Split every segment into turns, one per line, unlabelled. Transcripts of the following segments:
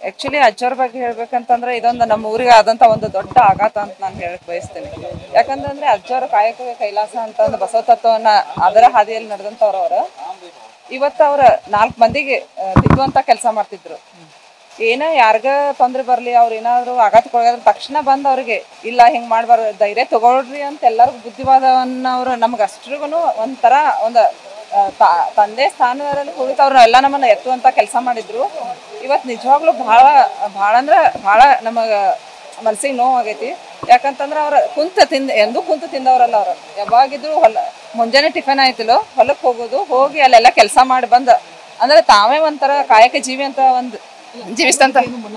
actually ಅಜ್ಜವ್ರ ಬಗ್ಗೆ ಹೇಳ್ಬೇಕಂತಂದ್ರೆ ಇದೊಂದು ನಮ್ಮ ಊರಿಗೆ ಆದಂತ ಒಂದು ದೊಡ್ಡ ಆಘಾತ ಅಂತ ನಾನು ಹೇಳಕ್ ಬಯಸ್ತೇನೆ ಯಾಕಂತಂದ್ರೆ ಅಜ್ಜವ್ರ ಕಾಯಕವೇ ಕೈಲಾಸ ಅಂತ ಒಂದು ಬಸವ ತತ್ವವನ್ನ ಅದರ ಹಾದಿಯಲ್ಲಿ ನಡೆದಂತವ್ರು ಅವ್ರು ಇವತ್ತು ಅವ್ರ ನಾಲ್ಕು ಮಂದಿಗೆ ಆ, ತಿದ್ದುವಂತ ಕೆಲಸ ಮಾಡ್ತಿದ್ರು ಏನೇ ಯಾರಿಗ ತೊಂದ್ರೆ ಬರ್ಲಿ ಅವ್ರು ಏನಾದ್ರು ಆಘಾತಕ್ಕೊಳಗಾದ್ರೆ ತಕ್ಷಣ ಬಂದ್ ಅವ್ರಿಗೆ ಇಲ್ಲ ಹಿಂಗ್ ಮಾಡ್ಬಾರ್ದು ಧೈರ್ಯ ತಗೊಳ್ರಿ ಅಂತ ಎಲ್ಲರಿಗೂ ಬುದ್ಧಿವಾದವನ್ನ ಅವ್ರು ನಮ್ಗೆ ಅಷ್ಟ್ರಿಗೂ ಒಂಥರ ಒಂದು ಆ, ತ- ತಂದೆ ಸ್ಥಾನದಲ್ಲಿ ಕುಳಿತು ಅವ್ರನ್ನ ಎಲ್ಲ ನಮ್ಮನ್ನ ಎತ್ತುವಂತ ಕೆಲಸ ಮಾಡಿದ್ರು ಇವತ್ತು ನಿಜವಾಗ್ಲೂ ಭಾಳ ಭಾಳ ಅಂದ್ರೆ ಭಾಳ ನಮಗ ಮನ್ಸಿಗೆ ನೋವು ಆಗೈತಿ ಯಾಕಂತಂದ್ರೆ ಅವ್ರ ಕುಂತ ತಿಂದ ಎಂದೂ ಕುಂತು ತಿಂದವ್ರಲ್ಲ ಅವ್ರು ಯಾವಾಗಿದ್ರು ಹೊಲ ಮುಂಜಾನೆ ಟಿಫನ್ ಆಯ್ತಿಲ್ಲೋ ಹೊಲಕ್ಕೆ ಹೋಗೋದು ಹೋಗಿ ಅಲ್ಲೆಲ್ಲ ಕೆಲಸ ಮಾಡಿ ಬಂದ ಅಂದ್ರೆ ತಾವೇ ಒಂಥರ ಕಾಯಕ ಜೀವಿ ಅಂತ ಒಂದು ಜೀವಿಸ್ತಂತ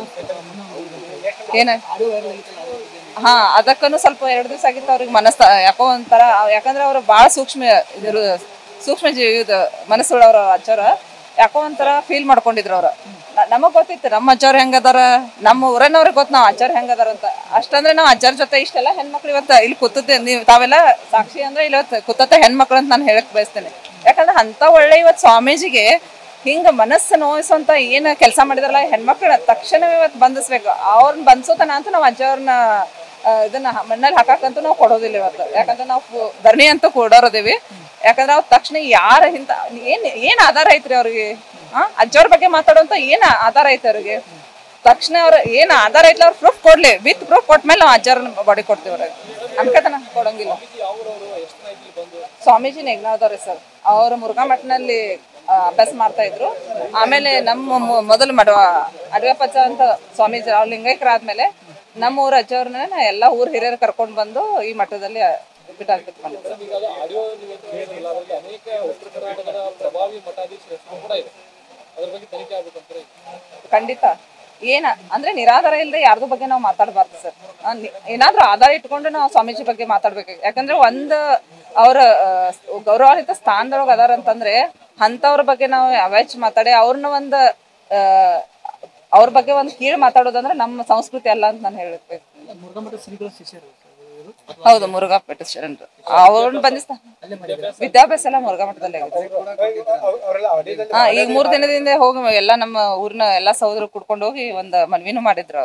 ಏನ ಹಾ ಅದಕ್ಕೂ ಸ್ವಲ್ಪ ಎರಡು ದಿವಸ ಆಗಿತ್ತು ಅವ್ರಿಗೆ ಮನಸ್ಸ ಯಾಕೋ ಒಂಥರ ಯಾಕಂದ್ರೆ ಅವ್ರು ಭಾಳ ಸೂಕ್ಷ್ಮ ಇದ್ರ ಸೂಕ್ಷ್ಮ ಜೀವಿ ಇದು ಮನಸ್ಸುಳ್ಳವ್ರ ಅಜ್ಜವ್ರ ಯಾಕೋ ಒಂಥರ ಫೀಲ್ ಮಾಡ್ಕೊಂಡಿದ್ರು ಅವ್ರು ನ- ನಮಗ್ ಗೊತ್ತಿತ್ತು ನಮ್ಮ ಅಜ್ಜವ್ರು ಹೆಂಗದಾರ ನಮ್ಮ ಊರನ್ನವ್ರಿಗೆ ಗೊತ್ತು ನಾವು ಅಜ್ಜವ್ರು ಹೆಂಗದಾರ ಅಂತ ಅಷ್ಟಂದ್ರೆ ನಾವು ಅಜ್ಜರ ಜೊತೆ ಇಷ್ಟೆಲ್ಲ ಹೆಣ್ಮಕ್ಳು ಇವತ್ತು ಇಲ್ಲಿ ಕೂತದ್ದೆ ನೀವು ತಾವೆಲ್ಲ ಸಾಕ್ಷಿ ಅಂದ್ರೆ ಇಲ್ಲಿ ಇವತ್ತು ಕೂತತ್ತ ಹೆಣ್ಮಕ್ಳು ಅಂತ ನಾನು ಹೇಳಕ್ ಬಯಸ್ತೇನೆ ಯಾಕಂದ್ರೆ ಅಂತ ಒಳ್ಳೆ ಇವತ್ತು ಸ್ವಾಮೀಜಿಗೆ ಹಿಂಗ ಮನಸ್ಸು ನೋಯಿಸೋಂತ ಏನ್ ಕೆಲಸ ಮಾಡಿದ್ರಲ್ಲ ಹೆಣ್ಮಕ್ಳ ತಕ್ಷಣವೇ ಇವತ್ತು ಬಂಧಿಸ್ಬೇಕು ಅವ್ರನ್ನ ಬಂಧಿಸೋತನ ಅಂತ ನಾವು ಅಜ್ಜವ್ರನ್ನ ಆ, ಇದನ್ನ ಹ- ಮಣ್ಣಲ್ಲಿ ಹಾಕಾಕಂತೂ ನಾವು ಕೊಡೋದಿಲ್ಲ ಇವತ್ತು ಯಾಕಂದ್ರೆ ನಾವು ಪು- ಧರಣಿ ಅಂತ ಕೊಡೋರದೇವಿ ಯಾಕಂದ್ರೆ ಅವ್ರ ತಕ್ಷಣ ಯಾರ ಹಿಂತ ಏನ್ ಏನ್ ಆಧಾರ ಐತ್ರಿ ಅವ್ರಿಗೆ ಆ ಅಜ್ಜವ್ರ ಬಗ್ಗೆ ಮಾತಾಡುವಂತ ಏನ್ ಆಧಾರ ಐತೆ ಅವ್ರಿಗೆ ತಕ್ಷಣ ಅವ್ರ ಏನ್ ಆಧಾರ ಐತ್ಲ ಅವ್ರ ಪ್ರೂಫ್ ಕೊಡ್ಲಿ ವಿತ್ ಪ್ರೂಫ್ ಕೊಟ್ಮೇಲೆ ನಾವು ಅಜ್ಜವ್ರನ್ನ ಬಾಡಿ ಕೊಡ್ತೀವಿ ಅವ್ರಿಗೆ ಅನ್ಕತನ ಕೊಡಂಗಿಲ್ಲ ಸ್ವಾಮೀಜಿ ನೆಗ್ನಾದವ್ರಿ ಸರ್ ಅವರು ಮುರುಘಾ ಮಠನಲ್ಲಿ ಆ, ಅಭ್ಯಾಸ ಮಾಡ್ತಾ ಇದ್ರು ಆಮೇಲೆ ನಮ್ಮ ಮೊ- ಮೊದಲು ಮಡ ಅಡವೆಪಚ್ಚ ಅಂತ ಸ್ವಾಮೀಜಿ ಅವ್ರು ಲಿಂಗೈಕ್ಯರಾದ್ಮೇಲೆ ನಮ್ಮ ಊರ ಅಜ್ಜವ್ರನ್ನ ಎಲ್ಲ ಊರ್ ಹಿರಿಯರು ಕರ್ಕೊಂಡ್ ಬಂದು ಈ ಮಠದಲ್ಲಿ ಬಿಟ್ಟಾಕ್ಬಿಟ್ಟು ಮಾಡಿದ್ರು
ಈಗ ಅದು ಆಡಿಯೋ ನೀವು ಹೇಳಿದ್ರಲ್ಲ ಅದರಲ್ಲಿ ಅನೇಕ ಉತ್ತರ ಕರ್ನಾಟಕದ ಪ್ರಭಾವಿ ಮಠಾಧೀಶರ ಹೆಸರು ಕೂಡ ಇದೆ ಅದ್ರ ಬಗ್ಗೆ ತನಿಖೆ ಆಗ್ಬೇಕಂತಾರೆ
ಖಂಡಿತ ಏನ ಅಂದ್ರೆ ನಿರಾಧಾರ ಇಲ್ಲದೆ ಯಾರ್ದು ಬಗ್ಗೆ ನಾವು ಮಾತಾಡಬಾರ್ದು ಸರ್ ಏನಾದ್ರೂ ಆಧಾರ ಇಟ್ಕೊಂಡು ನಾವು ಸ್ವಾಮೀಜಿ ಬಗ್ಗೆ ಮಾತಾಡ್ಬೇಕು ಯಾಕಂದ್ರೆ ಒಂದ್ ಅವ್ರ ಆ, ಗೌರವಾನ್ವಿತ ಸ್ಥಾನದೊಳಗ ಅದಾರ ಅಂತಂದ್ರೆ ಅಂತವ್ರ ಬಗ್ಗೆ ನಾವು ಅವಾಚ್ ಮಾತಾಡಿ ಅವ್ರನ್ನ ಒಂದ್ ಆ, ಅವ್ರ ಬಗ್ಗೆ ಒಂದ್ ಕೀಳ್ ಮಾತಾಡೋದಂದ್ರೆ ನಮ್ಮ ಸಂಸ್ಕೃತಿ ಅಲ್ಲ ಅಂತ ನಾನು ಹೇಳ್ಬೇಕು
ಮುರುಘಾಮಠ ಶ್ರೀಗಳ ಶಿಷ್ಯರು ಇವರು
ಹೌದು ಮುರುಘಾ ಪೇಟ ಶರಣರು ಅವ್ರನ್ನ ಬಂದಿಸ್ತ ವಿದ್ಯಾಭ್ಯಾಸ ಎಲ್ಲ ಮುರುಘಾ ಮಠದಲ್ಲಿ ಆಗಿದೆ ಹಾ ಈಗ ಮೂರ್ ದಿನದಿಂದ ಹೋಗಿ ಎಲ್ಲ ನಮ್ಮ ಊರಿನ ಎಲ್ಲಾ ಸಹೋದರರು ಕುಡ್ಕೊಂಡು ಹೋಗಿ ಒಂದ್ ಮನ್ವಿನೂ ಮಾಡಿದ್ರು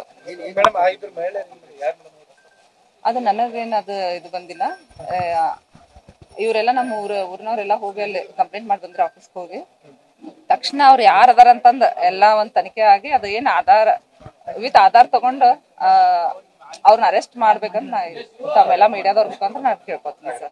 ಅದು ನನಗೇನು ಅದು ಇದು ಬಂದಿಲ್ಲ ಆ, ಇವರೆಲ್ಲ ನಮ್ಮ ಊರ ಊರಿನವರೆಲ್ಲ ಹೋಗಿ ಅಲ್ಲಿ ಕಂಪ್ಲೇಂಟ್ ಮಾಡಿ ಬಂದ್ರೆ ಆಫೀಸ್ಗೆ ಹೋಗಿ ತಕ್ಷಣ ಅವ್ರು ಯಾರು ಅದಾರ ಅಂತಂದ ಎಲ್ಲ ಒಂದ್ ತನಿಖೆ ಆಗಿ ಅದು ಏನ್ ಆಧಾರ ವಿತ್ ಆಧಾರ್ ತಗೊಂಡು ಆ ಅವ್ರನ್ನ ಅರೆಸ್ಟ್ ಮಾಡ್ಬೇಕಂತ ನಾ ತಾವೆಲ್ಲ ಮೀಡಿಯಾದವ್ರ ಮುಖಾಂತರ ನಾನು ಕೇಳ್ಕೊತೀನಿ ಸರ್